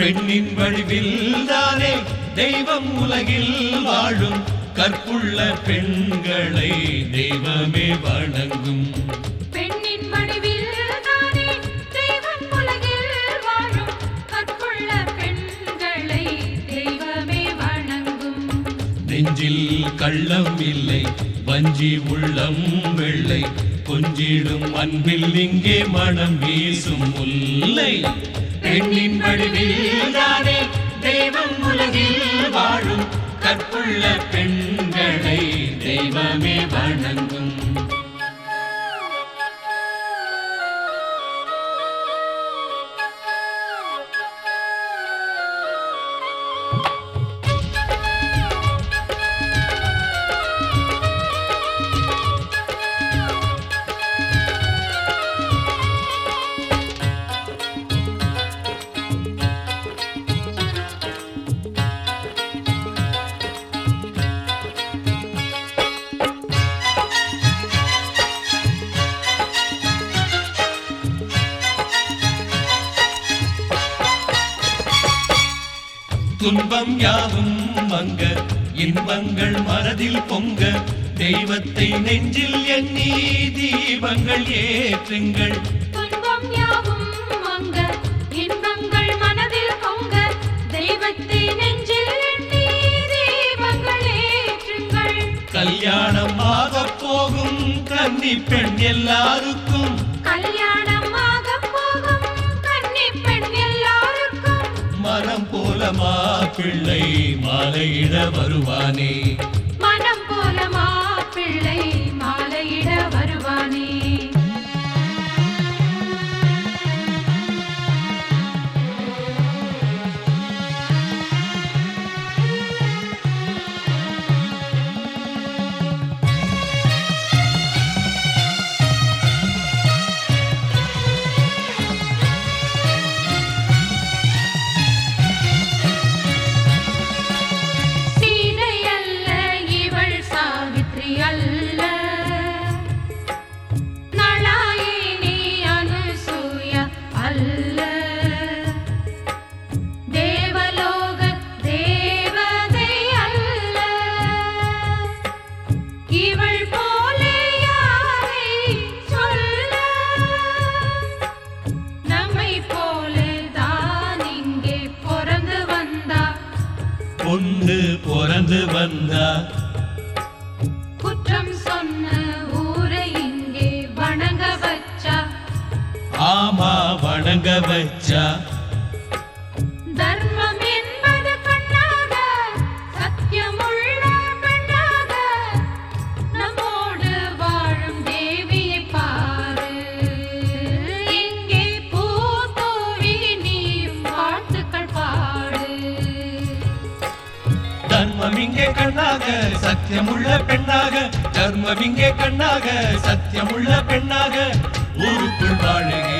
பெண்ணின் வடிவில் தானே தெய்வம் உலகில் வாழும் கற்புள்ள பெண்களை தெய்வமே வணங்கும் பெண்ணின் வடிவில் தானே தெய்வம் உலகில் வாழும் கற்புள்ள பெண்களை தெய்வமே வணங்கும் நெஞ்சில் கள்ளம் இல்லை வஞ்சி உள்ளம் வெள்ளை கொஞ்சிடும் அன்பில் இங்கே மனம் வீசும் முல்லை பெண்ணின் வடிவில் தானே தெய்வம் உலகில் வாழும் கற்புள்ள பெண்களை தெய்வமே வணங்கும் துன்பம் யாவும் மங்க இன்பங்கள் மனதில் பொங்க தெய்வத்தை நெஞ்சில் எண்ணி தீபங்கள் ஏற்றுங்கள் துன்பம் யாவும் மங்க இன்பங்கள் மனதில் பொங்க தெய்வத்தை நெஞ்சில் எண்ணி தீபங்கள் ஏற்றுங்கள் கல்யாணம் ஆகப் போகும் கன்னி பெண் எல்லாருக்கும் கல்யாணமாக போகும் கன்னி பெண் எல்லாருக்கும் மனம் போல மாப்பிள்ளை மாலையிட வருவானே மனம் போல மாப்பிள்ளை மாலையிட வருவானே சீதை அல்ல இவள் சாவித்ரி அல்ல நளாயினி அனுசூய அல்ல தேவலோக தேவதை அல்ல இவள் போல யாரை சொல்ல நம்மை போல தான் இங்கே பிறந்து வந்தா பொண்ணு பிறந்து வந்தா குற்றம் சொன்ன ஊரை இங்கே வணங்க வச்சா ஆமா வணங்க வச்சா தர்மம் என்பது கண்ணாக சத்தியமுள்ள பெண்ணாக நம்மோடு வாழும் தேவியை பாரு இங்கே பூத்தோவி நீயும் வாழ்த்துக்கள் பாடு தர்மம் இங்கே கண்ணாக சத்தியமுள்ள பெண்ணாக தர்மம் இங்கே கண்ணாக சத்தியமுள்ள பெண்ணாக ஊருக்குள் வாழுகிறேன்